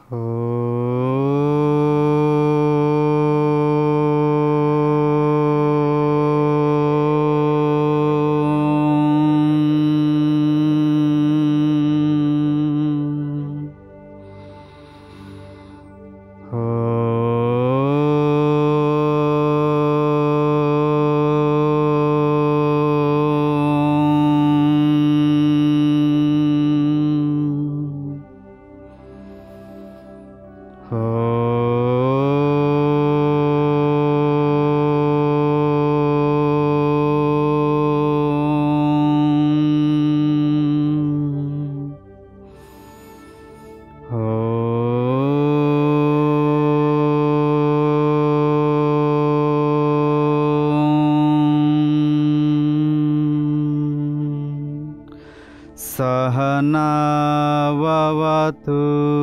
सहनावतु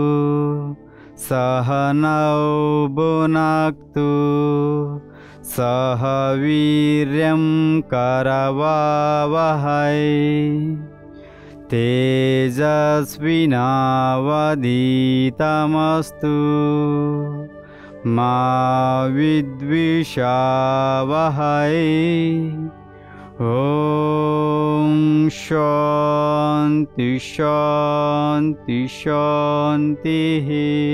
सहनौ भुनक्तु सह वीर्यं करवावहै तेजस्विनावदीतमस्तु मा विद्विषावहै ॐ शान्ति शान्ति शान्तिः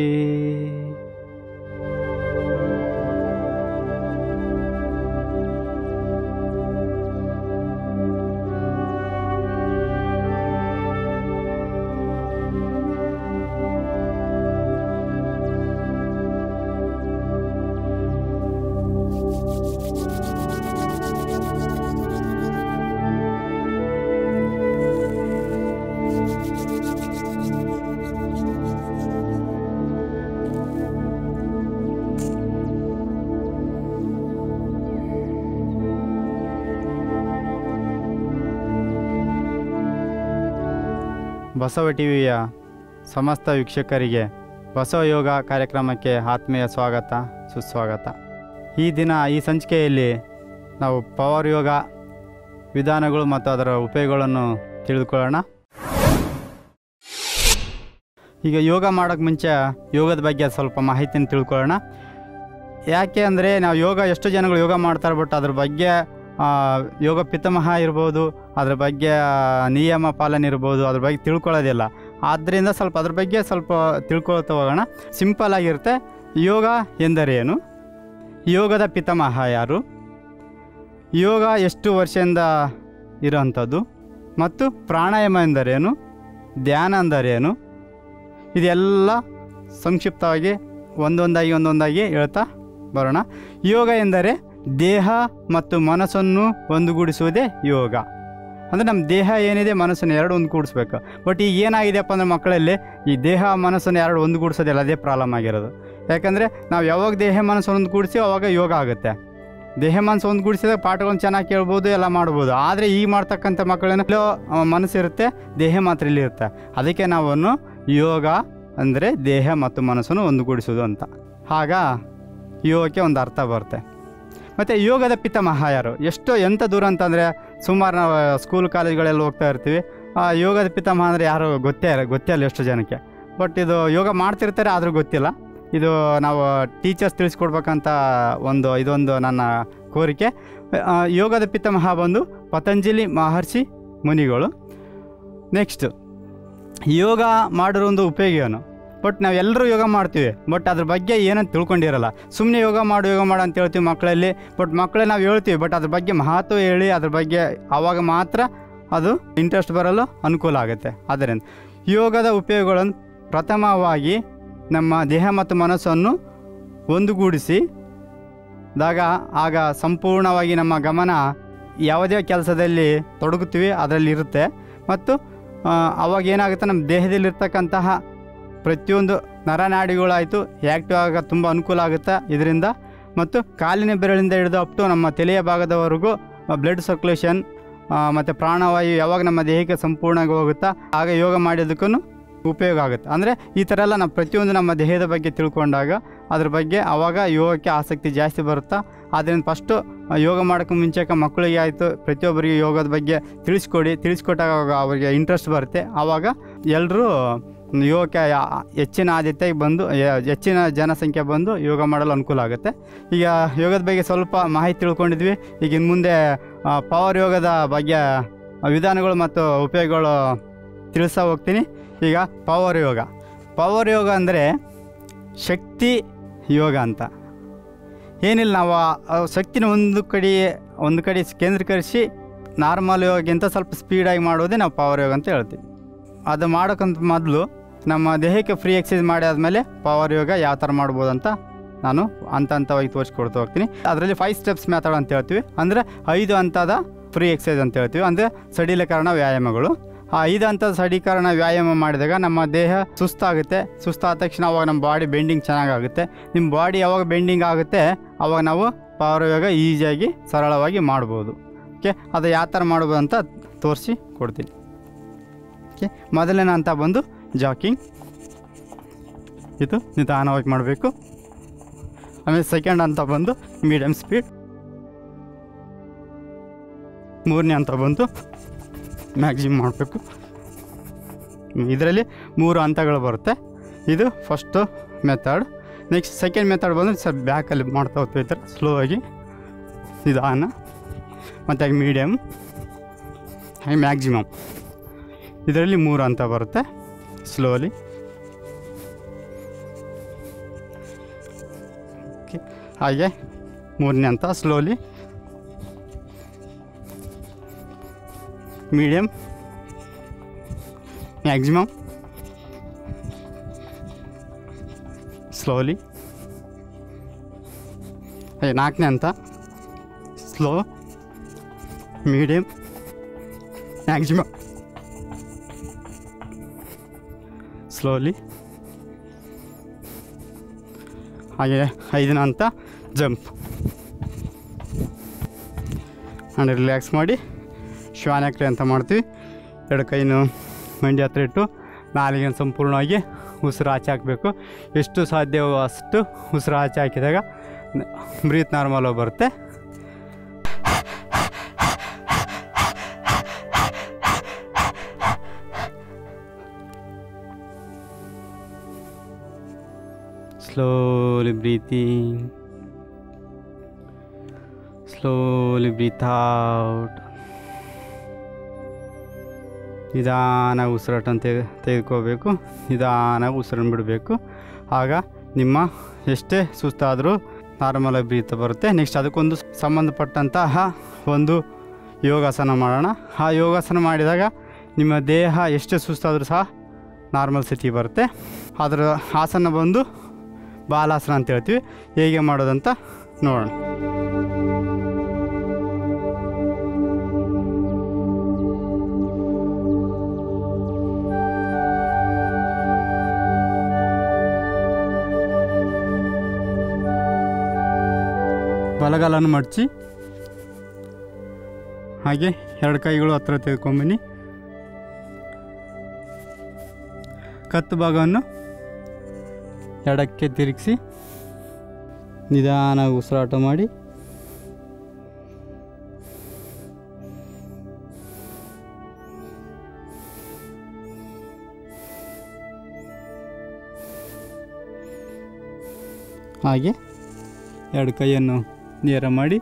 ಬಸವ ಟಿವಿಯ ಸಮಸ್ತ ವೀಕ್ಷಕರಿಗೆ ಬಸವ ಯೋಗ ಕಾರ್ಯಕ್ರಮಕ್ಕೆ ಆತ್ಮೀಯ ಸ್ವಾಗತ ಸುಸ್ವಾಗತ ಈ ದಿನ ಈ ಸಂಚಿಕೆಯಲ್ಲಿ ನಾವು ಪವರ್ ಯೋಗ ವಿಧಾನಗಳು ಮತ್ತು ಅದರ ಉಪಯೋಗಗಳನ್ನು ತಿಳಿದುಕೊಳ್ಳೋಣ ಈಗ ಯೋಗ ಮಾಡೋಕ್ಕೆ ಮುಂಚೆ ಯೋಗದ ಬಗ್ಗೆ ಸ್ವಲ್ಪ ಮಾಹಿತಿನ ತಿಳ್ಕೊಳ್ಳೋಣ ಯಾಕೆ ಅಂದರೆ ನಾವು ಯೋಗ ಎಷ್ಟು ಜನಗಳು ಯೋಗ ಮಾಡ್ತಾರೆ ಬಟ್ ಅದ್ರ ಬಗ್ಗೆ ಆ, ಯೋಗ ಪಿತಾಮಹ ಇರ್ಬೋದು ಅದ್ರ ಬಗ್ಗೆ ಆ, ನಿಯಮ ಪಾಲನೆ ಇರ್ಬೋದು ಅದ್ರ ಬಗ್ಗೆ ತಿಳ್ಕೊಳ್ಳೋದಿಲ್ಲ ಆದ್ದರಿಂದ ಸ್ವಲ್ಪ ಅದ್ರ ಬಗ್ಗೆ ಸ್ವಲ್ಪ ತಿಳ್ಕೊಳ್ತಾ ಹೋಗೋಣ ಸಿಂಪಲ್ ಆಗಿರುತ್ತೆ ಯೋಗ ಎಂದರೇನು ಯೋಗದ ಪಿತಾಮಹ ಯಾರು ಯೋಗ ಎಷ್ಟು ವರ್ಷದಿಂದ ಇರೋವಂಥದ್ದು ಮತ್ತು ಪ್ರಾಣಾಯಾಮ ಎಂದರೇನು ಧ್ಯಾನ ಎಂದರೇನು ಇದೆಲ್ಲ ಸಂಕ್ಷಿಪ್ತವಾಗಿ ಒಂದೊಂದಾಗಿ ಒಂದೊಂದಾಗಿ ಹೇಳ್ತಾ ಬರೋಣ ಯೋಗ ಎಂದರೆ ದೇಹ ಮತ್ತು ಮನಸ್ಸನ್ನು ಒಂದುಗೂಡಿಸುವುದೇ ಯೋಗ ಅಂದರೆ ನಮ್ಮ ದೇಹ ಏನಿದೆ ಮನಸ್ಸನ್ನು ಎರಡು ಒಂದುಗೂಡಿಸ್ಬೇಕು ಬಟ್ ಈಗ ಏನಾಗಿದೆಯಪ್ಪ ಅಂದರೆ ಮಕ್ಕಳಲ್ಲಿ ಈ ದೇಹ ಮನಸ್ಸನ್ನು ಎರಡು ಒಂದುಗೂಡಿಸೋದಿಲ್ಲ ಅದೇ ಪ್ರಾಬ್ಲಮ್ ಆಗಿರೋದು ಯಾಕಂದರೆ ನಾವು ಯಾವಾಗ ದೇಹ ಮನಸ್ಸನ್ನು ಒಂದುಗೂಡಿಸಿ ಅವಾಗ ಯೋಗ ಆಗುತ್ತೆ ದೇಹ ಮನಸ್ಸು ಒಂದುಗೂಡಿಸಿದಾಗ ಪಾಠಗಳನ್ನು ಚೆನ್ನಾಗಿ ಕೇಳ್ಬೋದು ಎಲ್ಲ ಮಾಡ್ಬೋದು ಆದರೆ ಈಗ ಮಾಡ್ತಕ್ಕಂಥ ಮಕ್ಕಳೇನು ಎಲ್ಲೋ ಆ, ಮನಸ್ಸಿರುತ್ತೆ ದೇಹ ಮಾತ್ರ ಇಲ್ಲಿ ಇರುತ್ತೆ ಅದಕ್ಕೆ ನಾವನ್ನು ಯೋಗ ಅಂದರೆ ದೇಹ ಮತ್ತು ಮನಸ್ಸನ್ನು ಒಂದುಗೂಡಿಸೋದು ಅಂತ ಆಗ ಯೋಗಕ್ಕೆ ಒಂದು ಅರ್ಥ ಬರುತ್ತೆ ಮತ್ತು ಯೋಗದ ಪಿತಾಮಹ ಯಾರು ಎಷ್ಟೋ ಎಂಥ ದೂರ ಅಂತಂದರೆ ಸುಮಾರು ನಾವು ಸ್ಕೂಲ್ ಕಾಲೇಜ್ಗಳೆಲ್ಲ ಹೋಗ್ತಾ ಇರ್ತೀವಿ ಆ ಯೋಗದ ಪಿತಾಮಹ ಅಂದರೆ ಯಾರು ಗೊತ್ತೇ ಇಲ್ಲ ಗೊತ್ತೇ ಇಲ್ಲ ಎಷ್ಟು ಜನಕ್ಕೆ ಬಟ್ ಇದು ಯೋಗ ಮಾಡ್ತಿರ್ತಾರೆ ಆದರೂ ಗೊತ್ತಿಲ್ಲ ಇದು ನಾವು ಟೀಚರ್ಸ್ ತಿಳಿಸ್ಕೊಡ್ಬೇಕಂತ ಒಂದು ಇದೊಂದು ನನ್ನ ಕೋರಿಕೆ ಆ, ಯೋಗದ ಪಿತಾಮಹ ಬಂದು ಪತಂಜಲಿ ಮಹರ್ಷಿ ಮುನಿಗಳು ನೆಕ್ಸ್ಟ್ ಯೋಗ ಮಾಡಿರೋ ಒಂದು ಉಪಯೋಗ ಏನು ಬಟ್ ನಾವೆಲ್ಲರೂ ಯೋಗ ಮಾಡ್ತೀವಿ ಬಟ್ ಅದ್ರ ಬಗ್ಗೆ ಏನಂತ ತಿಳ್ಕೊಂಡಿರಲ್ಲ ಸುಮ್ಮನೆ ಯೋಗ ಮಾಡು ಯೋಗ ಮಾಡು ಅಂತ ಹೇಳ್ತೀವಿ ಮಕ್ಕಳಲ್ಲಿ ಬಟ್ ಮಕ್ಕಳೇ ನಾವು ಹೇಳ್ತೀವಿ ಬಟ್ ಅದ್ರ ಬಗ್ಗೆ ಮಹತ್ವ ಹೇಳಿ ಅದ್ರ ಬಗ್ಗೆ ಆವಾಗ ಮಾತ್ರ ಅದು ಇಂಟ್ರೆಸ್ಟ್ ಬರಲು ಅನುಕೂಲ ಆಗುತ್ತೆ ಆದ್ದರಿಂದ ಯೋಗದ ಉಪಯೋಗಗಳನ್ನು ಪ್ರಥಮವಾಗಿ ನಮ್ಮ ದೇಹ ಮತ್ತು ಮನಸ್ಸನ್ನು ಒಂದುಗೂಡಿಸಿ ದಾಗ ಆಗ ಸಂಪೂರ್ಣವಾಗಿ ನಮ್ಮ ಗಮನ ಯಾವುದೇ ಕೆಲಸದಲ್ಲಿ ತೊಡಗುತ್ತೀವಿ ಅದರಲ್ಲಿ ಇರುತ್ತೆ ಮತ್ತು ಆ, ಅವಾಗ ಏನಾಗುತ್ತೆ ನಮ್ಮ ದೇಹದಲ್ಲಿರ್ತಕ್ಕಂತಹ ಪ್ರತಿಯೊಂದು ನರನಾಡಿಗಳಾಯಿತು ಆ್ಯಕ್ಟಿವ್ ಆಗ ತುಂಬ ಅನುಕೂಲ ಆಗುತ್ತೆ ಇದರಿಂದ ಮತ್ತು ಕಾಲಿನ ಬೆರಳಿಂದ ಹಿಡಿದು ಅಪ್ ಟು ನಮ್ಮ ತಲೆಯ ಭಾಗದವರೆಗೂ ಬ್ಲಡ್ ಸರ್ಕ್ಯುಲೇಷನ್ ಮತ್ತು ಪ್ರಾಣವಾಯು ಯಾವಾಗ ನಮ್ಮ ದೇಹಕ್ಕೆ ಸಂಪೂರ್ಣವಾಗಿ ಹೋಗುತ್ತಾ ಆಗ ಯೋಗ ಮಾಡಿದ್ದಕ್ಕೂ ಉಪಯೋಗ ಆಗುತ್ತೆ ಅಂದರೆ ಈ ಥರ ಎಲ್ಲ ನಾವು ಪ್ರತಿಯೊಂದು ನಮ್ಮ ದೇಹದ ಬಗ್ಗೆ ತಿಳ್ಕೊಂಡಾಗ ಅದ್ರ ಬಗ್ಗೆ ಆವಾಗ ಯೋಗಕ್ಕೆ ಆಸಕ್ತಿ ಜಾಸ್ತಿ ಬರುತ್ತಾ ಆದ್ದರಿಂದ ಫಸ್ಟು ಯೋಗ ಮಾಡೋಕ್ಕೆ ಮುಂಚೆಕ ಮಕ್ಕಳಿಗೆ ಆಯಿತು ಪ್ರತಿಯೊಬ್ಬರಿಗೆ ಯೋಗದ ಬಗ್ಗೆ ತಿಳಿಸ್ಕೊಡಿ ತಿಳಿಸ್ಕೊಟ್ಟಾಗ ಅವಾಗ ಅವರಿಗೆ ಇಂಟ್ರೆಸ್ಟ್ ಬರುತ್ತೆ ಆವಾಗ ಎಲ್ಲರೂ ಯೋಗಕ್ಕೆ ಯಾ- ಹೆಚ್ಚಿನ ಆದ್ಯತೆ ಬಂದು ಯ- ಹೆಚ್ಚಿನ ಜನಸಂಖ್ಯೆ ಬಂದು ಯೋಗ ಮಾಡಲು ಅನುಕೂಲ ಆಗುತ್ತೆ ಈಗ ಯೋಗದ ಬಗ್ಗೆ ಸ್ವಲ್ಪ ಮಾಹಿತಿ ತಿಳ್ಕೊಂಡಿದ್ವಿ ಈಗ ಇನ್ನು ಮುಂದೆ ಪವರ್ ಯೋಗದ ಬಗ್ಗೆ ವಿಧಾನಗಳು ಮತ್ತು ಉಪಯೋಗಗಳು ತಿಳಿಸ್ತಾ ಹೋಗ್ತೀನಿ ಈಗ ಪವರ್ ಯೋಗ ಪವರ್ ಯೋಗ ಅಂದರೆ ಶಕ್ತಿ ಯೋಗ ಅಂತ ಏನಿಲ್ಲ ನಾವು ಆ- ಆ ಶಕ್ತಿನ ಒಂದು ಕಡೆ ಒಂದು ಕಡೆ ಕೇಂದ್ರೀಕರಿಸಿ ನಾರ್ಮಲ್ ಯೋಗಕ್ಕಿಂತ ಸ್ವಲ್ಪ ಸ್ಪೀಡಾಗಿ ಮಾಡೋದೇ ನಾವು ಪವರ್ ಯೋಗ ಅಂತ ಹೇಳ್ತೀವಿ ಅದು ಮಾಡೋಕ್ಕಂತ ಮೊದಲು ನಮ್ಮ ದೇಹಕ್ಕೆ ಫ್ರೀ ಎಕ್ಸಸೈಸ್ ಮಾಡಿ ಆದಮೇಲೆ ಪವರ್ ಯೋಗ ಯಾವ ಥರ ಮಾಡ್ಬೋದು ಅಂತ ನಾನು ಹಂತ ಹಂತವಾಗಿ ತೋರಿಸ್ಕೊಡ್ತಾ ಹೋಗ್ತೀನಿ ಅದರಲ್ಲಿ ಫೈವ್ ಸ್ಟೆಪ್ಸ್ ಮೆಥಡ್ ಅಂತ ಹೇಳ್ತೀವಿ ಅಂದರೆ ಐದು ಹಂತದ ಫ್ರೀ ಎಕ್ಸಸೈಸ್ ಅಂತ ಹೇಳ್ತೀವಿ ಅಂದರೆ ಸಡಿಲೀಕರಣ ವ್ಯಾಯಾಮಗಳು ಆ ಐದು ಹಂತದ ಸಡೀಕರಣ ವ್ಯಾಯಾಮ ಮಾಡಿದಾಗ ನಮ್ಮ ದೇಹ ಸುಸ್ತಾಗುತ್ತೆ ಸುಸ್ತಾದ ತಕ್ಷಣ ಅವಾಗ ನಮ್ಮ ಬಾಡಿ ಬೆಂಡಿಂಗ್ ಚೆನ್ನಾಗಾಗುತ್ತೆ ನಿಮ್ಮ ಬಾಡಿ ಯಾವಾಗ ಬೆಂಡಿಂಗ್ ಆಗುತ್ತೆ ಅವಾಗ ನಾವು ಪವರ್ ಯೋಗ ಈಸಿಯಾಗಿ ಸರಳವಾಗಿ ಮಾಡ್ಬೋದು ಓಕೆ ಅದು ಯಾವ ಥರ ಮಾಡ್ಬೋದು ಅಂತ ತೋರಿಸಿ ಕೊಡ್ತೀನಿ ಓಕೆ ಮೊದಲನೇ ಹಂತ ಬಂದು ಜಾಕಿಂಗ್ ಇದು ನಿಧಾನವಾಗಿ ಮಾಡಬೇಕು ಆಮೇಲೆ ಸೆಕೆಂಡ್ ಹಂತ ಬಂದು ಮೀಡಿಯಮ್ ಸ್ಪೀಡ್ ಮೂರನೇ ಹಂತ ಬಂದು ಮ್ಯಾಕ್ಸಿಮಮ್ ಮಾಡಬೇಕು ಇದರಲ್ಲಿ ಮೂರು ಹಂತಗಳು ಬರುತ್ತೆ ಇದು first method next second method ಬಂದು ಸ್ವಲ್ಪ ಬ್ಯಾಕಲ್ಲಿ ಮಾಡ್ತಾ ಹೋಗ್ತೀವಿ ಈ ಥರ ಸ್ಲೋ ಆಗಿ ನಿಧಾನ ಮತ್ತು ಮೀಡಿಯಮ್ ಹಾಗೆ ಮ್ಯಾಕ್ಸಿಮಮ್ ಇದರಲ್ಲಿ ಮೂರು ಹಂತ ಬರುತ್ತೆ ಸ್ಲೋಲಿ ಓಕೆ ಹಾಗೆ ಮೂರನೇ ಹಂತ ಸ್ಲೋಲಿ ಮೀಡಿಯಮ್ ಮ್ಯಾಕ್ಸಿಮಮ್ ಸ್ಲೋಲಿ ಹಾಗೆ ನಾಲ್ಕನೇ ಹಂತ ಸ್ಲೋ ಮೀಡಿಯಮ್ ಮ್ಯಾಕ್ಸಿಮಮ್ ಸ್ಲೋಲಿ ಹಾಗೆ ಐದನೇ ಹಂತ ಜಂಪ್ ಆ್ಯಂಡ್ ರಿಲ್ಯಾಕ್ಸ್ ಮಾಡಿ ಶ್ವಾನಕ್ರಿ ಅಂತ ಮಾಡ್ತೀವಿ ಎರಡು ಕೈನು ಮಂಡಿ ಹತ್ರ ಇಟ್ಟು ನಾಲಿಗೆನ ಸಂಪೂರ್ಣವಾಗಿ ಉಸಿರು ಆಚೆ ಹಾಕಬೇಕು ಎಷ್ಟು ಸಾಧ್ಯವೋ ಅಷ್ಟು ಉಸಿರು ಆಚೆ ಹಾಕಿದಾಗ ಬ್ರೀತ್ ನಾರ್ಮಲ್ ಬರುತ್ತೆ slowly breathing slowly breathe out ನಿಧಾನಾಗಿ ಉಸಿರಾಟನ ತೆಗೆ ತೆಗೆದುಕೋಬೇಕು ನಿಧಾನಾಗಿ ಉಸಿರನ್ನು ಬಿಡಬೇಕು ಆಗ ನಿಮ್ಮ ಎಷ್ಟೇ ಸುಸ್ತಾದರೂ ನಾರ್ಮಲಾಗಿ ಬ್ರೀತ್ ಬರುತ್ತೆ ನೆಕ್ಸ್ಟ್ ಅದಕ್ಕೊಂದು ಸಂಬಂಧಪಟ್ಟಂತಹ ಒಂದು ಯೋಗಾಸನ ಮಾಡೋಣ ಆ ಯೋಗಾಸನ ಮಾಡಿದಾಗ ನಿಮ್ಮ ದೇಹ ಎಷ್ಟೇ ಸುಸ್ತಾದರೂ ಸಹ ನಾರ್ಮಲ್ ಸ್ಥಿತಿ ಬರುತ್ತೆ ಅದರ ಆಸನ ಬಂದು ಬಾಲಾಸನ ಅಂತ ಹೇಳ್ತೀವಿ ಹೇಗೆ ಮಾಡೋದಂತ ನೋಡೋಣ ಬಲಗಾಲನ್ನು ಮಡಚಿ ಹಾಗೆ ಎರಡು ಕೈಗಳು ಹತ್ರ ತೆಗೆದುಕೊಂಬನ್ನಿ ಕತ್ತು ಭಾಗವನ್ನು ಎಡಕ್ಕೆ ತಿರುಗಿಸಿ ನಿಧಾನ ಉಸಿರಾಟ ಮಾಡಿ ಹಾಗೆ ಎರಡು ಕೈಯನ್ನು ನೇರ ಮಾಡಿ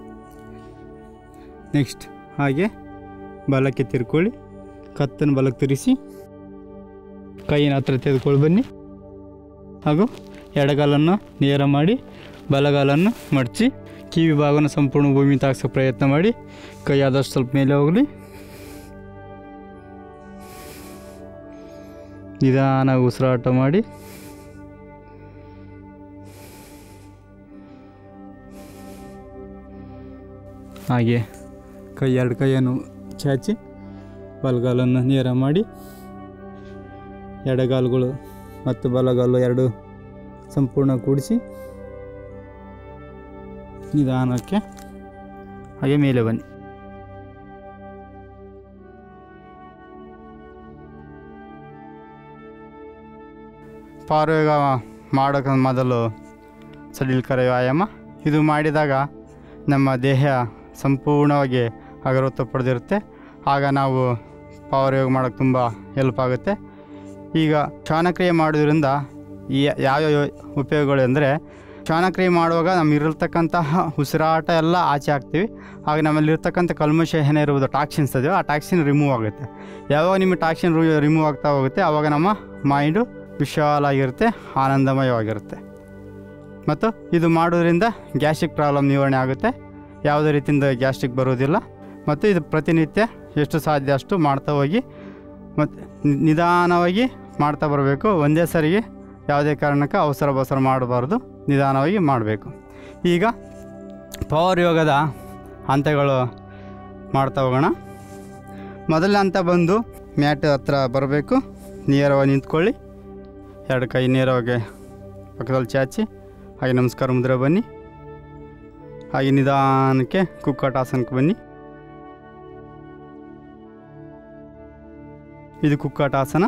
ನೆಕ್ಸ್ಟ್ ಹಾಗೆ ಬಲಕ್ಕೆ ತಿರ್ಕೊಳ್ಳಿ ಕತ್ತನ್ನು ಬಲಕ್ಕೆ ತಿರುಗಿಸಿ ಕೈಯನ್ನು ಹತ್ರ ತೆಗೆದುಕೊಂಡು ಬನ್ನಿ ಹಾಗೂ ಎಡಗಾಲನ್ನು ನೇರ ಮಾಡಿ ಬಲಗಾಲನ್ನು ಮಡಚಿ ಕಿವಿ ಭಾಗವನ್ನು ಸಂಪೂರ್ಣ ಭೂಮಿ ತಾಗಿಸೋ ಪ್ರಯತ್ನ ಮಾಡಿ ಕೈ ಆದಷ್ಟು ಸ್ವಲ್ಪ ಮೇಲೆ ಹೋಗಲಿ ನಿಧಾನ ಉಸಿರಾಟ ಮಾಡಿ ಹಾಗೆ ಕೈ ಎರಡು ಕೈಯನ್ನು ಚಾಚಿ ಬಲಗಾಲನ್ನು ನೇರ ಮಾಡಿ ಎಡಗಾಲುಗಳು ಮತ್ತು ಬಲಗಾಲು ಎರಡು ಸಂಪೂರ್ಣ ಕೂಡಿಸಿ ನಿಧಾನಕ್ಕೆ ಹಾಗೆ ಮೇಲೆ ಬನ್ನಿ ಪಾರಯೋಗ ಮಾಡೋಕೆ ಮೊದಲು ಸಡಿಲಕರ ವ್ಯಾಯಾಮ ಇದು ಮಾಡಿದಾಗ ನಮ್ಮ ದೇಹ ಸಂಪೂರ್ಣವಾಗಿ ಅಗರತ್ವ ಪಡೆದಿರುತ್ತೆ ಆಗ ನಾವು ಪವರ್ ಯೋಗ ಮಾಡೋಕ್ಕೆ ತುಂಬ ಹೆಲ್ಪ್ ಆಗುತ್ತೆ ಈಗ ಶ್ವಾನಕ್ರಿಯೆ ಮಾಡೋದ್ರಿಂದ ಈ ಯಾವ್ಯಾವ ಉಪಯೋಗಗಳು ಅಂದರೆ ಶ್ವಾನಕ್ರಿಯೆ ಮಾಡುವಾಗ ನಮ್ಮಿರತಕ್ಕಂತಹ ಉಸಿರಾಟ ಎಲ್ಲ ಆಚೆ ಹಾಕ್ತೀವಿ ಹಾಗೆ ನಮ್ಮಲ್ಲಿರ್ತಕ್ಕಂಥ ಕಲ್ಮಶ ಏನೇ ಇರುವುದು ಟಾಕ್ಸಿನ್ಸ್ ಅದೆಯೋ ಆ ಟಾಕ್ಸಿನ್ ರಿಮೂವ್ ಆಗುತ್ತೆ ಯಾವಾಗ ನಿಮಗೆ ಟಾಕ್ಸಿನ್ ರಿಮೂವ್ ಆಗ್ತಾ ಹೋಗುತ್ತೆ ಆವಾಗ ನಮ್ಮ ಮೈಂಡು ವಿಶಾಲಾಗಿರುತ್ತೆ ಆನಂದಮಯವಾಗಿರುತ್ತೆ ಮತ್ತು ಇದು ಮಾಡೋದ್ರಿಂದ ಗ್ಯಾಸ್ಟ್ರಿಕ್ ಪ್ರಾಬ್ಲಮ್ ನಿವಾರಣೆ ಆಗುತ್ತೆ ಯಾವುದೇ ರೀತಿಯಿಂದ ಗ್ಯಾಸ್ಟ್ರಿಕ್ ಬರೋದಿಲ್ಲ ಮತ್ತು ಇದು ಪ್ರತಿನಿತ್ಯ ಎಷ್ಟು ಸಾಧ್ಯ ಅಷ್ಟು ಮಾಡ್ತಾ ಹೋಗಿ ಮತ್ತು ನಿಧಾನವಾಗಿ ಮಾಡ್ತಾ ಬರಬೇಕು ಒಂದೇ ಸರಿಗೆ ಯಾವುದೇ ಕಾರಣಕ್ಕೆ ಅವಸರ ಬಸರ ಮಾಡಬಾರ್ದು ನಿಧಾನವಾಗಿ ಮಾಡಬೇಕು ಈಗ ಪವರ್ ಯೋಗದ ಹಂತಗಳು ಮಾಡ್ತಾ ಹೋಗೋಣ ಮೊದಲನೇ ಹಂತ ಬಂದು ಮ್ಯಾಟ್ ಹತ್ರ ಬರಬೇಕು ನೇರವಾಗಿ ನಿಂತ್ಕೊಳ್ಳಿ ಎರಡು ಕೈ ನೇರವಾಗಿ ಪಕ್ಕದಲ್ಲಿ ಚಾಚಿ ಹಾಗೆ ನಮಸ್ಕಾರ ಮುದ್ರೆ ಬನ್ನಿ ಹಾಗೆ ನಿಧಾನಕ್ಕೆ ಕುಕ್ಕಟಾಸನಕ್ಕೆ ಬನ್ನಿ ಇದು ಕುಕ್ಕಟಾಸನ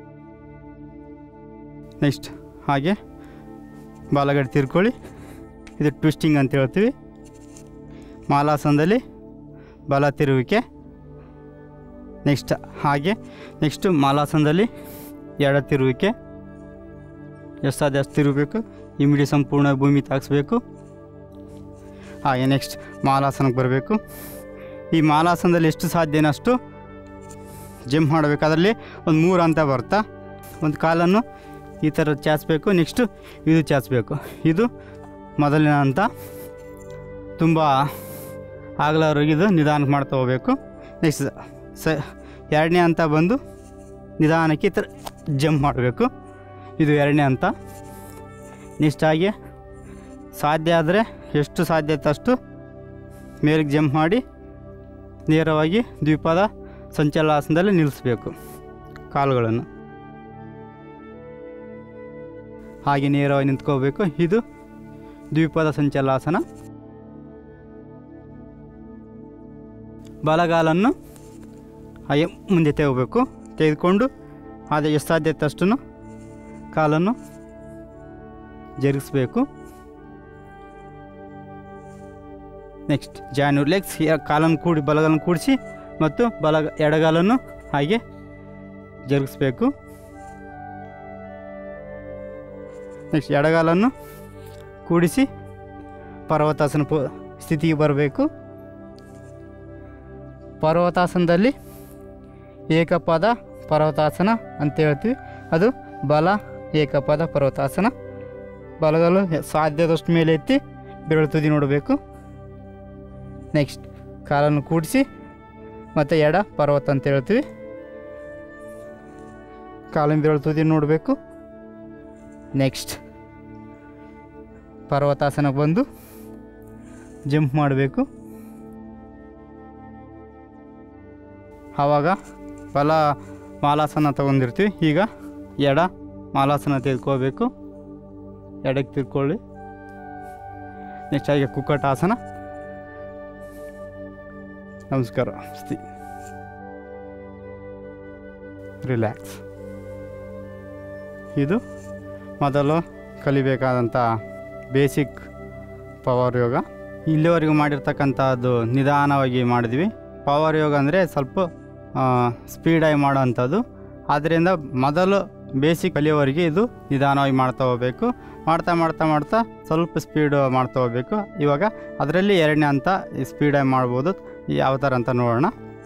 ನೆಕ್ಸ್ಟ್ ಹಾಗೆ ಬಾಲಗಡೆ ತಿರ್ಕೊಳ್ಳಿ ಇದು ಟ್ವಿಸ್ಟಿಂಗ್ ಅಂತ ಹೇಳ್ತೀವಿ ಮಾಲಾಸನದಲ್ಲಿ ಬಲ ತಿರುವಿಕೆ ನೆಕ್ಸ್ಟ್ ಹಾಗೆ ನೆಕ್ಸ್ಟು ಮಾಲಾಸನದಲ್ಲಿ ಎಡ ತಿರುವಿಕೆ ಎಷ್ಟು ಸಾಧ್ಯ ಅಷ್ಟು ತಿರುಗಬೇಕು ಇಮಿಡಿ ಸಂಪೂರ್ಣ ಭೂಮಿ ತಾಗಿಸ್ಬೇಕು ಹಾಗೆ ನೆಕ್ಸ್ಟ್ ಮಾಲಾಸನಕ್ಕೆ ಬರಬೇಕು ಈ ಮಾಲಾಸನದಲ್ಲಿ ಎಷ್ಟು ಸಾಧ್ಯನಷ್ಟು ಜಂಪ್ ಮಾಡಬೇಕು ಅದರಲ್ಲಿ ಒಂದು ಮೂರು ಹಂತ ಬರ್ತಾ ಒಂದು ಕಾಲನ್ನು ಈ ಥರ ಚಾಚಬೇಕು ನೆಕ್ಸ್ಟು ಇದು ಚಾಚಬೇಕು ಇದು ಮೊದಲನೇ ಹಂತ ತುಂಬ ಆಗಲವರೆಗೆ ಇದು ನಿಧಾನಕ್ಕೆ ಮಾಡ್ತಾ ಹೋಗ್ಬೇಕು ನೆಕ್ಸ್ಟ್ ಸ ಎರಡನೇ ಹಂತ ಬಂದು ನಿಧಾನಕ್ಕೆ ಈ ಥರ ಜಂಪ್ ಮಾಡಬೇಕು ಇದು ಎರಡನೇ ಹಂತ ನೆಕ್ಸ್ಟ್ ಹಾಗೆ ಸಾಧ್ಯ ಆದರೆ ಎಷ್ಟು ಸಾಧ್ಯತೆ ಅಷ್ಟು ಮೇಲಿಗೆ ಜಂಪ್ ಮಾಡಿ ನೇರವಾಗಿ ದ್ವಿಪದ ಸಂಚಲನಾಸನದಲ್ಲಿ ನಿಲ್ಲಿಸಬೇಕು ಕಾಲುಗಳನ್ನು ಹಾಗೆ ನೇರವಾಗಿ ನಿಂತ್ಕೋಬೇಕು ಇದು ದ್ವಿಪದ ಸಂಚಲನಾಸನ ಬಲಗಾಲನ್ನು ಹಾಗೆ ಮುಂದೆ ತೆಗಬೇಕು ತೆಗೆದುಕೊಂಡು ಅದೇ ಎಷ್ಟು ಸಾಧ್ಯತೆ ಅಷ್ಟು ಕಾಲನ್ನು ಜರುಗಿಸ್ಬೇಕು ನೆಕ್ಸ್ಟ್ ಜಾನು ಲೆಗ್ಸ್ ಕಾಲನ್ನು ಕೂಡಿ ಬಲಗಾಲನ್ನು ಕೂಡಿಸಿ ಮತ್ತು ಬಲ ಎಡಗಾಲನ್ನು ಹಾಗೆ ಜರುಗಿಸ್ಬೇಕು ನೆಕ್ಸ್ಟ್ ಎಡಗಾಲನ್ನು ಕೂಡಿಸಿ ಪರ್ವತಾಸನ ಪ ಸ್ಥಿತಿಗೆ ಬರಬೇಕು ಪರ್ವತಾಸನದಲ್ಲಿ ಏಕಪದ ಪರ್ವತಾಸನ ಅಂತ ಹೇಳ್ತೀವಿ ಅದು ಬಲ ಏಕಪದ ಪರ್ವತಾಸನ ಬಲಗಲು ಸಾಧ್ಯದಷ್ಟು ಮೇಲೆ ಎತ್ತಿ ಬೆರಳು ತುದಿ ನೋಡಬೇಕು ನೆಕ್ಸ್ಟ್ ಕಾಲನ್ನು ಕೂಡಿಸಿ ಮತ್ತು ಎಡ ಪರ್ವತ ಅಂತ ಹೇಳ್ತೀವಿ ಕಾಲಿನ ಬೆರಳು ತುದಿ ನೋಡಬೇಕು ನೆಕ್ಸ್ಟ್ ಪರ್ವತಾಸನಕ್ಕೆ ಬಂದು ಜಂಪ್ ಮಾಡಬೇಕು ಆವಾಗ ಬಲ ಮಾಲಾಸನ ತಗೊಂಡಿರ್ತೀವಿ ಈಗ ಎಡ ಮಾಲಾಸನ ತೆಗೆದುಕೋಬೇಕು ಎಡಕ್ಕೆ ತಿರ್ಕೊಳ್ಳಿ ನೆಕ್ಸ್ಟ್ ಹಾಗೆ ಕುಕ್ಕಟಾಸನ ನಮಸ್ಕಾರ ಸ್ತಿ ರಿಲ್ಯಾಕ್ಸ್ ಇದು ಮೊದಲು ಕಲಿಬೇಕಾದಂಥ ಬೇಸಿಕ್ ಪವರ್ ಯೋಗ ಇಲ್ಲಿವರೆಗೂ ಮಾಡಿರ್ತಕ್ಕಂಥದ್ದು ನಿಧಾನವಾಗಿ ಮಾಡಿದ್ವಿ ಪವರ್ ಯೋಗ ಅಂದರೆ ಸ್ವಲ್ಪ ಸ್ಪೀಡಾಗಿ ಮಾಡೋವಂಥದ್ದು ಆದ್ದರಿಂದ ಮೊದಲು ಬೇಸಿಕ್ ಕಲಿಯೋವರೆಗೆ ಇದು ನಿಧಾನವಾಗಿ ಮಾಡ್ತಾ ಹೋಗಬೇಕು ಮಾಡ್ತಾ ಮಾಡ್ತಾ ಮಾಡ್ತಾ ಸ್ವಲ್ಪ ಸ್ಪೀಡ್ ಮಾಡ್ತಾ ಹೋಗಬೇಕು ಇವಾಗ ಅದರಲ್ಲಿ ಎರಡನೇ ಹಂತ ಸ್ಪೀಡಾಗಿ ಮಾಡ್ಬೋದು ಯಾವ ಥರ ಅಂತ ನೋಡೋಣ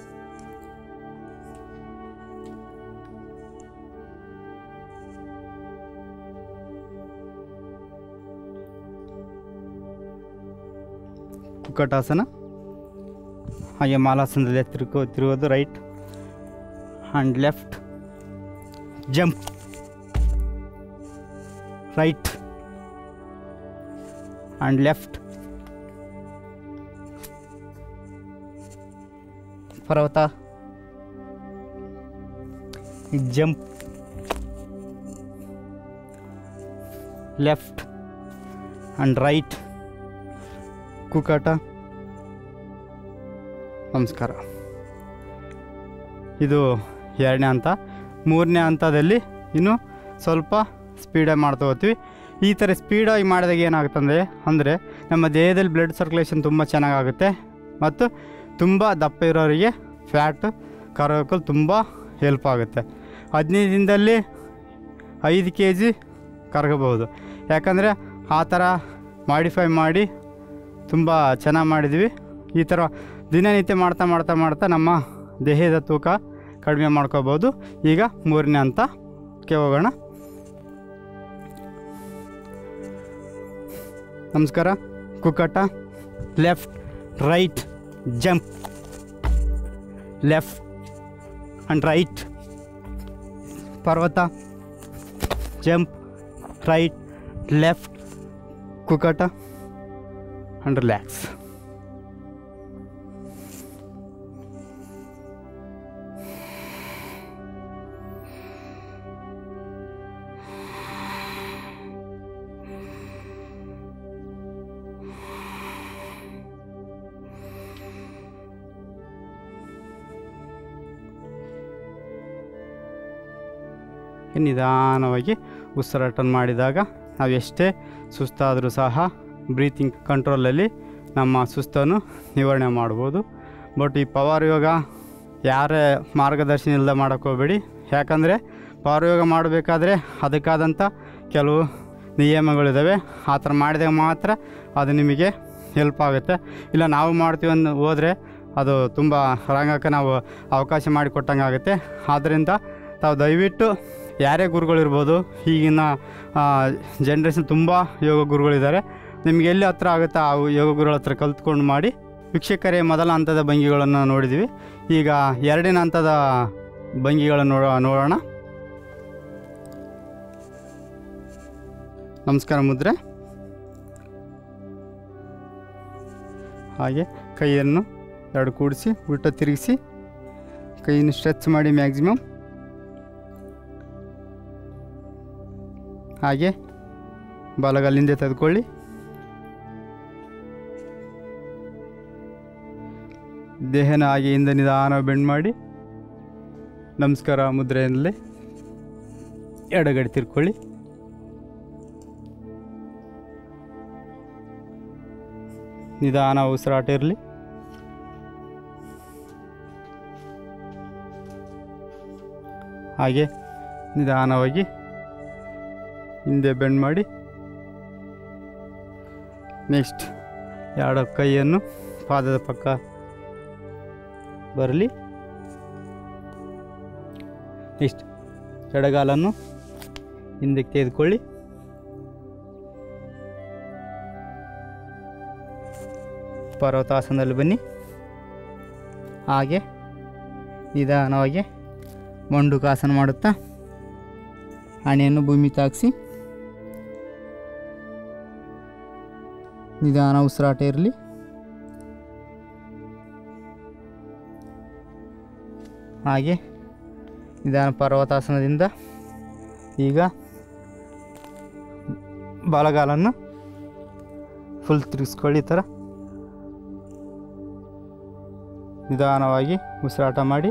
ಕುಕ್ಕಟಾಸನ ಹಾಗೆ ಮಾಲಾಸನದಲ್ಲಿ ತಿರುಗೋ ತಿರುಗೋದು right and left jump right and left ಪರ್ವತ ಜಂಪ್ ಲೆಫ್ಟ್ ಆ್ಯಂಡ್ ರೈಟ್ ಕುಕ್ಕಟ ನಮಸ್ಕಾರ ಇದು ಎರಡನೇ ಹಂತ ಮೂರನೇ ಹಂತದಲ್ಲಿ ಇನ್ನು ಸ್ವಲ್ಪ ಸ್ಪೀಡಾಗಿ ಮಾಡ್ತಾ ಹೋಗ್ತೀವಿ ಈ ಥರ ಸ್ಪೀಡಾಗಿ ಮಾಡಿದಾಗ ಏನಾಗುತ್ತಂದರೆ ಅಂದರೆ ನಮ್ಮ ದೇಹದಲ್ಲಿ ಬ್ಲಡ್ ಸರ್ಕ್ಯುಲೇಷನ್ ತುಂಬ ಚೆನ್ನಾಗಾಗುತ್ತೆ ಮತ್ತು ತುಂಬ ದಪ್ಪ ಇರೋರಿಗೆ ಫ್ಯಾಟ್ ಕರೋಕಲ್ ತುಂಬ ಹೆಲ್ಪ್ ಆಗುತ್ತೆ ಹದಿನೈದು ದಿನದಲ್ಲಿ ಐದು ಕೆ ಜಿ ಕರಗಬಹುದು ಯಾಕಂದರೆ ಆ ಥರ ಮಾಡಿಫೈ ಮಾಡಿ ತುಂಬ ಚೆನ್ನಾಗಿ ಮಾಡಿದ್ವಿ ಈ ಥರ ದಿನನಿತ್ಯ ಮಾಡ್ತಾ ಮಾಡ್ತಾ ಮಾಡ್ತಾ ನಮ್ಮ ದೇಹದ ತೂಕ ಕಡಿಮೆ ಮಾಡ್ಕೋಬೋದು ಈಗ ಮೂರನೇ ಹಂತಕ್ಕೆ ಹೋಗೋಣ ನಮಸ್ಕಾರ ಕುಕ್ಕಟ left right jump left and right ಪರ್ವತ ಜಂಪ್ ರೈಟ್ ಲೆಫ್ಟ್ ಕುಕ್ಕಟ ಆ್ಯಂಡ್ ರಿಲ್ಯಾಕ್ಸ್ ನಿಧಾನವಾಗಿ ಉಸಿರಾಟ ಮಾಡಿದಾಗ ನಾವು ಎಷ್ಟೇ ಸುಸ್ತಾದರೂ ಸಹ ಬ್ರೀತಿಂಗ್ ಕಂಟ್ರೋಲಲ್ಲಿ ನಮ್ಮ ಸುಸ್ತನ್ನು ನಿವಾರಣೆ ಮಾಡ್ಬೋದು ಬಟ್ ಈ ಪವರ್ ಯೋಗ ಯಾರೇ ಮಾರ್ಗದರ್ಶನ ಇಲ್ಲದೆ ಮಾಡೋಕ್ಕೆ ಹೋಗಬೇಡಿ ಯಾಕಂದರೆ ಪವರ್ ಯೋಗ ಮಾಡಬೇಕಾದ್ರೆ ಅದಕ್ಕಾದಂಥ ಕೆಲವು ನಿಯಮಗಳಿದ್ದಾವೆ ಆ ಥರ ಮಾಡಿದಾಗ ಮಾತ್ರ ಅದು ನಿಮಗೆ ಹೆಲ್ಪ್ ಆಗುತ್ತೆ ಇಲ್ಲ ನಾವು ಮಾಡ್ತೀವಿ ಅಂದು ಹೋದರೆ ಅದು ತುಂಬ ರಂಗಕ್ಕೆ ನಾವು ಅವಕಾಶ ಮಾಡಿಕೊಟ್ಟಂಗೆ ಆಗುತ್ತೆ ಆದ್ದರಿಂದ ತಾವು ದಯವಿಟ್ಟು ಯಾರೇ ಗುರುಗಳಿರ್ಬೋದು ಈಗಿನ ಜನ್ರೇಷನ್ ತುಂಬ ಯೋಗ ಗುರುಗಳಿದ್ದಾರೆ ನಿಮ್ಗೆ ಎಲ್ಲಿ ಹತ್ರ ಆಗುತ್ತೆ ಆ ಯೋಗ ಗುರುಗಳ ಹತ್ರ ಕಲ್ತ್ಕೊಂಡು ಮಾಡಿ ವೀಕ್ಷಕರೇ ಮೊದಲ ಹಂತದ ಭಂಗಿಗಳನ್ನು ನೋಡಿದ್ವಿ ಈಗ ಎರಡನೇ ಹಂತದ ಭಂಗಿಗಳನ್ನು ನೋಡೋ ನೋಡೋಣ ನಮಸ್ಕಾರ ಮುದ್ರೆ ಹಾಗೆ ಕೈಯನ್ನು ಎರಡು ಕೂಡಿಸಿ ಉಲ್ಟ ತಿರುಗಿಸಿ ಕೈಯನ್ನು ಸ್ಟ್ರೆಚ್ ಮಾಡಿ ಮ್ಯಾಕ್ಸಿಮಮ್ ಹಾಗೆ ಬಲಗಲ್ಲಿಂದ ತೆಗೆದುಕೊಳ್ಳಿ ದೇಹನ ಹಾಗೆ ಹಿಂದೆ ನಿಧಾನ ಬೆಂಡ್ ಮಾಡಿ ನಮಸ್ಕಾರ ಮುದ್ರೆಯಲ್ಲಿ ಎಡಗಡೆ ತಿರ್ಕೊಳ್ಳಿ ನಿಧಾನ ಉಸಿರಾಟ ಇರಲಿ ಹಾಗೆ ನಿಧಾನವಾಗಿ ಹಿಂದೆ ಬೆಂಡ್ ಮಾಡಿ ನೆಕ್ಸ್ಟ್ ಎರಡು ಕೈಯನ್ನು ಪಾದದ ಪಕ್ಕ ಬರಲಿ ನೆಕ್ಸ್ಟ್ ಎಡಗಾಲನ್ನು ಹಿಂದಕ್ಕೆ ತೆಗೆದುಕೊಳ್ಳಿ ಪರ್ವತಾಸನದಲ್ಲಿ ಬನ್ನಿ ಹಾಗೆ ನಿಧಾನವಾಗಿ ಮಂಡುಕಾಸನ ಮಾಡುತ್ತಾ ಹಣೆಯನ್ನು ಭೂಮಿ ತಾಗಿಸಿ ನಿಧಾನ ಉಸಿರಾಟ ಇರಲಿ ಹಾಗೆ ನಿಧಾನ ಪರ್ವತಾಸನದಿಂದ ಈಗ ಬಲಗಾಲನ್ನು ಫುಲ್ ತಿರುಗಿಸ್ಕೊಳ್ಳಿ ಈ ಥರ ನಿಧಾನವಾಗಿ ಉಸಿರಾಟ ಮಾಡಿ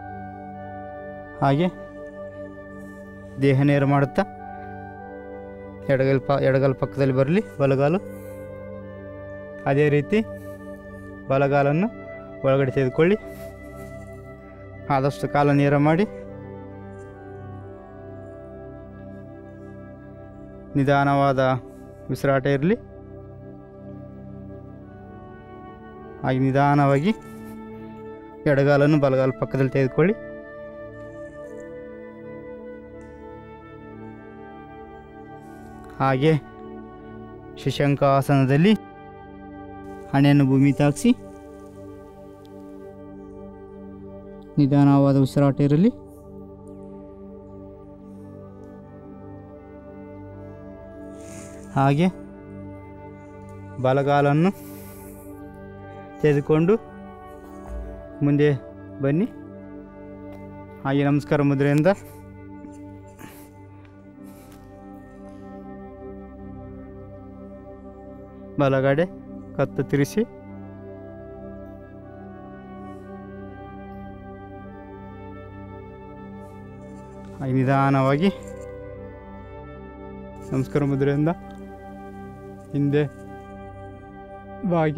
ಹಾಗೆ ದೇಹ ನೇರ ಮಾಡುತ್ತಾ ಎಡಗಲ್ ಪ ಎಡಗಲ್ ಪಕ್ಕದಲ್ಲಿ ಬರಲಿ ಬಲಗಾಲು ಅದೇ ರೀತಿ ಬಲಗಾಲನ್ನು ಒಳಗಡೆ ತೆಗೆದುಕೊಳ್ಳಿ ಆದಷ್ಟು ಕಾಲ ನೇರ ಮಾಡಿ ನಿಧಾನವಾದ ಉಸಿರಾಟ ಇರಲಿ ಹಾಗೆ ನಿಧಾನವಾಗಿ ಎಡಗಾಲನ್ನು ಬಲಗಾಲ ಪಕ್ಕದಲ್ಲಿ ತೆಗೆದುಕೊಳ್ಳಿ ಹಾಗೆ ಶಶಂಕಾಸನದಲ್ಲಿ ಹಣೆಯನ್ನು ಭೂಮಿ ತಾಗಿಸಿ ನಿಧಾನವಾದ ಉಸಿರಾಟ ಇರಲಿ ಹಾಗೆ ಬಲಗಾಲನ್ನು ತೆಗೆದುಕೊಂಡು ಮುಂದೆ ಬನ್ನಿ ಹಾಗೆ ನಮಸ್ಕಾರ ಮುದ್ರೆಯಿಂದ ಬಲಗಡೆ ಕತ್ತು ತಿರುಗಿಸಿ ಹಾಗೆ ನಿಧಾನವಾಗಿ ನಮಸ್ಕಾರ ಮುದ್ರೆಯಿಂದ ಹಿಂದೆ ಬಾಗಿ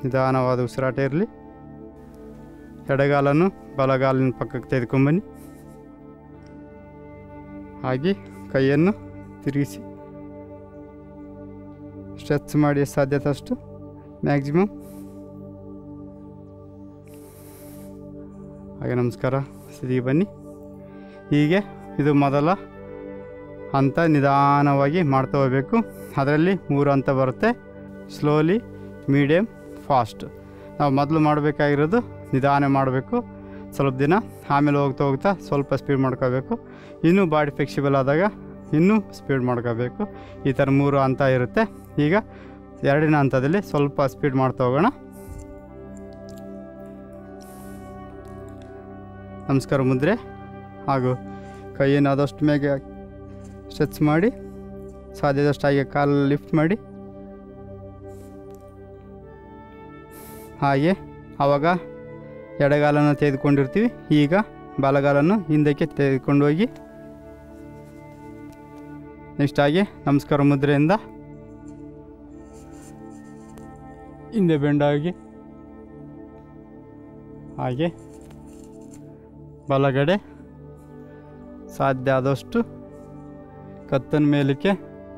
ನಿಧಾನವಾದ ಉಸಿರಾಟ ಇರಲಿ ಎಡಗಾಲನ್ನು ಬಲಗಾಲಿನ ಪಕ್ಕಕ್ಕೆ ತೆಗೆದುಕೊಂಬನ್ನಿ ಹಾಗೆ ಕೈಯನ್ನು ತಿರುಗಿಸಿ ಸ್ಟ್ರೆಚ್ ಮಾಡಿ ಎಷ್ಟು ಸಾಧ್ಯತೆ ಅಷ್ಟು ಮ್ಯಾಕ್ಸಿಮಮ್ ಹಾಗೆ ನಮಸ್ಕಾರ ಸ್ಥಿತಿಗೆ ಬನ್ನಿ ಹೀಗೆ ಇದು ಮೊದಲ ಹಂತ ನಿಧಾನವಾಗಿ ಮಾಡ್ತಾ ಹೋಗಬೇಕು ಅದರಲ್ಲಿ ಮೂರು ಹಂತ ಬರುತ್ತೆ ಸ್ಲೋಲಿ ಮೀಡಿಯಮ್ ಫಾಸ್ಟ್ ನಾವು ಮೊದಲು ಮಾಡಬೇಕಾಗಿರೋದು ನಿಧಾನ ಮಾಡಬೇಕು ಸ್ವಲ್ಪ ದಿನ ಆಮೇಲೆ ಹೋಗ್ತಾ ಹೋಗ್ತಾ ಸ್ವಲ್ಪ ಸ್ಪೀಡ್ ಮಾಡ್ಕೋಬೇಕು ಇನ್ನೂ ಬಾಡಿ ಫ್ಲೆಕ್ಸಿಬಲ್ ಆದಾಗ ಇನ್ನೂ ಸ್ಪೀಡ್ ಮಾಡ್ಕೋಬೇಕು ಈ ಥರ ಮೂರು ಹಂತ ಇರುತ್ತೆ ಈಗ ಎರಡನೇ ಹಂತದಲ್ಲಿ ಸ್ವಲ್ಪ ಸ್ಪೀಡ್ ಮಾಡ್ತಾ ಹೋಗೋಣ ನಮಸ್ಕಾರ ಮುದ್ರೆ ಹಾಗೂ ಕೈಯನ್ನು ಆದಷ್ಟು ಮೇಗೆ ಸ್ಟ್ರೆಚ್ ಮಾಡಿ ಸಾಧ್ಯದಷ್ಟು ಹಾಗೆ ಕಾಲು ಲಿಫ್ಟ್ ಮಾಡಿ ಹಾಗೆ ಆವಾಗ ಎಡಗಾಲನ್ನು ತೆಗೆದುಕೊಂಡಿರ್ತೀವಿ ಈಗ ಬಲಗಾಲನ್ನು ಹಿಂದಕ್ಕೆ ತೆಗೆದುಕೊಂಡು ಹೋಗಿ ನೆಕ್ಸ್ಟ್ ಹಾಗೆ ನಮಸ್ಕಾರ ಮುದ್ರೆಯಿಂದ ಹಿಂದೆ ಬೆಂಡಾಗಿ ಹಾಗೆ ಬಲಗಡೆ ಸಾಧ್ಯ ಆದಷ್ಟು ಕತ್ತನ ಮೇಲಕ್ಕೆ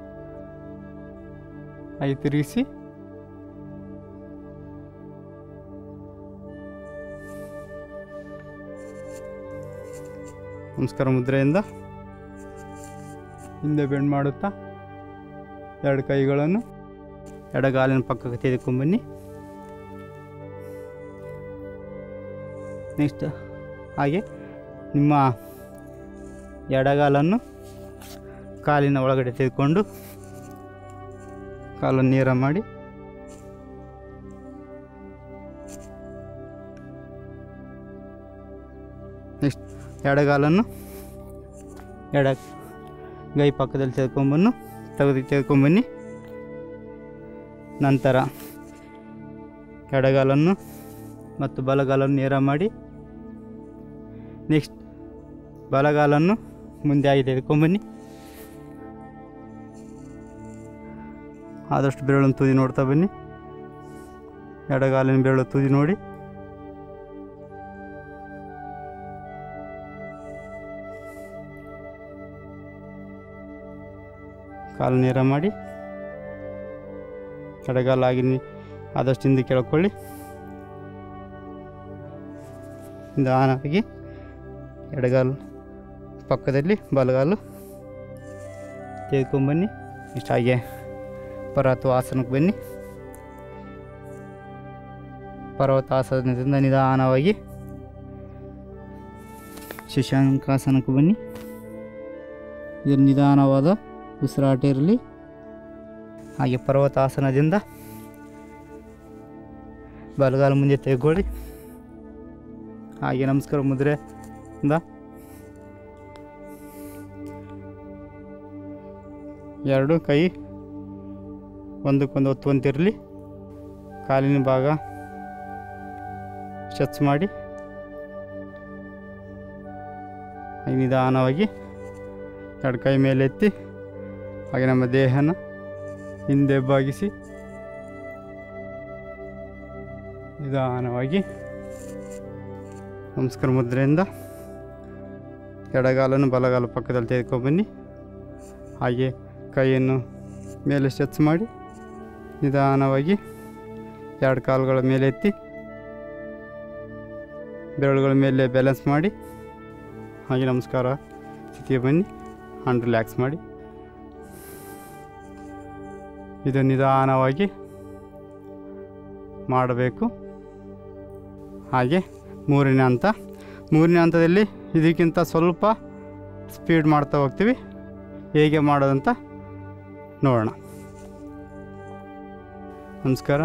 ಐ ತಿರುಗಿಸಿ ನಮಸ್ಕಾರ ಮುದ್ರೆಯಿಂದ ಹಿಂದೆ ಬೆಂಡ್ ಮಾಡುತ್ತಾ ಎರಡು ಕೈಗಳನ್ನು ಎಡಗಾಲಿನ ಪಕ್ಕಕ್ಕೆ ತೆಗೆದುಕೊಂಬನ್ನಿ ನೆಕ್ಸ್ಟ್ ಹಾಗೆ ನಿಮ್ಮ ಎಡಗಾಲನ್ನು ಕಾಲಿನ ಒಳಗಡೆ ತೆಗೆದುಕೊಂಡು ಕಾಲನ್ನು ನೇರ ಮಾಡಿ ನೆಕ್ಸ್ಟ್ ಎಡಗಾಲನ್ನು ಎಡ ಗೈ ಪಕ್ಕದಲ್ಲಿ ತೆಗೆದುಕೊಂಬನ್ನು ತೆಗೆದು ತೆಗೆದುಕೊಂಬನ್ನಿ ನಂತರ ಎಡಗಾಲನ್ನು ಮತ್ತು ಬಲಗಾಲನ್ನು ನೇರ ಮಾಡಿ ನೆಕ್ಸ್ಟ್ ಬಲಗಾಲನ್ನು ಮುಂದೆ ಆಗಿ ತೆಗೆದುಕೊಂಬನ್ನಿ ಆದಷ್ಟು ಬೆರಳನ್ನು ತುದಿ ನೋಡ್ತಾ ಬನ್ನಿ ಎಡಗಾಲಿನ ಬೆರಳು ತುದಿ ನೋಡಿ ಕಾಲು ನೇರ ಮಾಡಿ ಎಡಗಾಲಾಗಿ ನಿ- ಆದಷ್ಟು ಹಿಂದೆ ಕೆಳ್ಕೊಳ್ಳಿ ನಿಧಾನವಾಗಿ ಎಡಗಾಲು ಪಕ್ಕದಲ್ಲಿ ಬಲಗಾಲು ತೆಗೆದುಕೊಂಬನ್ನಿ ಇಷ್ಟ ಹಾಗೆ ಪರ್ವತ ಆಸನಕ್ಕೆ ಬನ್ನಿ ಪರ್ವತಾಸನದಿಂದ ನಿಧಾನವಾಗಿ ಶಶಾಂಕಾಸನಕ್ಕೆ ಬನ್ನಿ ಇದು ನಿಧಾನವಾದ ಉಸಿರಾಟ ಇರಲಿ ಹಾಗೆ ಪರ್ವತಾಸನದಿಂದ ಬಲಗಾಲ ಮುಂದೆ ತೆಗೆದುಕೊಳ್ಳಿ ಹಾಗೆ ನಮಸ್ಕಾರ ಮುದ್ರೆಯಿಂದ ಎರಡು ಕೈ ಒಂದಕ್ಕೊಂದು ಒತ್ತುವಂತಿರಲಿ ಕಾಲಿನ ಭಾಗ ಸ್ಟ್ರೆಚ್ ಮಾಡಿ ಹಾಗೆ ನಿಧಾನವಾಗಿ ಎರಡು ಕೈ ಮೇಲೆ ಎತ್ತಿ ಹಾಗೆ ನಮ್ಮ ದೇಹನ ಹಿಂದೆ ಬಾಗಿಸಿ ನಿಧಾನವಾಗಿ ನಮಸ್ಕಾರ ಮುದ್ರೆಯಿಂದ ಎಡಗಾಲನ್ನು ಬಲಗಾಲ ಪಕ್ಕದಲ್ಲಿ ತೆಗೆದುಕೊಂಡ್ಬನ್ನಿ ಹಾಗೆ ಕೈಯನ್ನು ಮೇಲೆ ಸ್ಟ್ರೆಚ್ ಮಾಡಿ ನಿಧಾನವಾಗಿ ಎರಡು ಕಾಲುಗಳ ಮೇಲೆ ಎತ್ತಿ ಬೆರಳುಗಳ ಮೇಲೆ ಬ್ಯಾಲೆನ್ಸ್ ಮಾಡಿ ಹಾಗೆ ನಮಸ್ಕಾರ ಸ್ಥಿತಿಗೆ ಬನ್ನಿ ಹ್ಯಾಂಡ್ ರಿಲ್ಯಾಕ್ಸ್ ಮಾಡಿ ಇದು ನಿಧಾನವಾಗಿ ಮಾಡಬೇಕು ಹಾಗೆ ಮೂರನೇ ಹಂತ ಮೂರನೇ ಹಂತದಲ್ಲಿ ಇದಕ್ಕಿಂತ ಸ್ವಲ್ಪ ಸ್ಪೀಡ್ ಮಾಡ್ತಾ ಹೋಗ್ತೀವಿ ಹೇಗೆ ಮಾಡೋದಂತ ನೋಡೋಣ ನಮಸ್ಕಾರ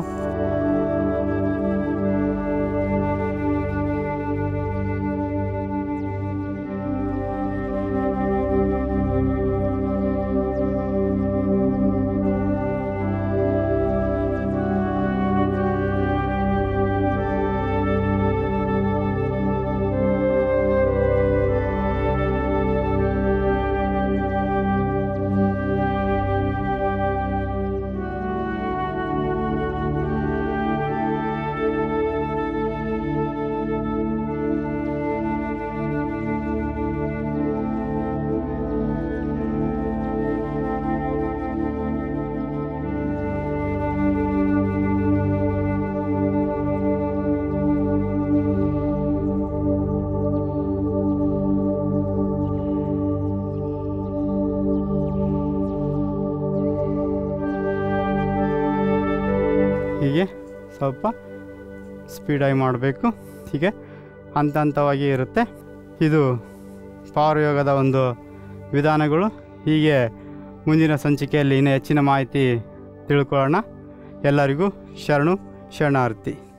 ಸ್ವಲ್ಪ ಸ್ಪೀಡಾಗಿ ಮಾಡಬೇಕು ಹೀಗೆ ಹಂತ ಹಂತವಾಗಿ ಇರುತ್ತೆ ಇದು ಪವರ್ ಯೋಗದ ಒಂದು ವಿಧಾನಗಳು ಹೀಗೆ ಮುಂದಿನ ಸಂಚಿಕೆಯಲ್ಲಿ ಇನ್ನೂ ಹೆಚ್ಚಿನ ಮಾಹಿತಿ ತಿಳ್ಕೊಳ್ಳೋಣ ಎಲ್ಲರಿಗೂ ಶರಣು ಶರಣಾರ್ಥಿ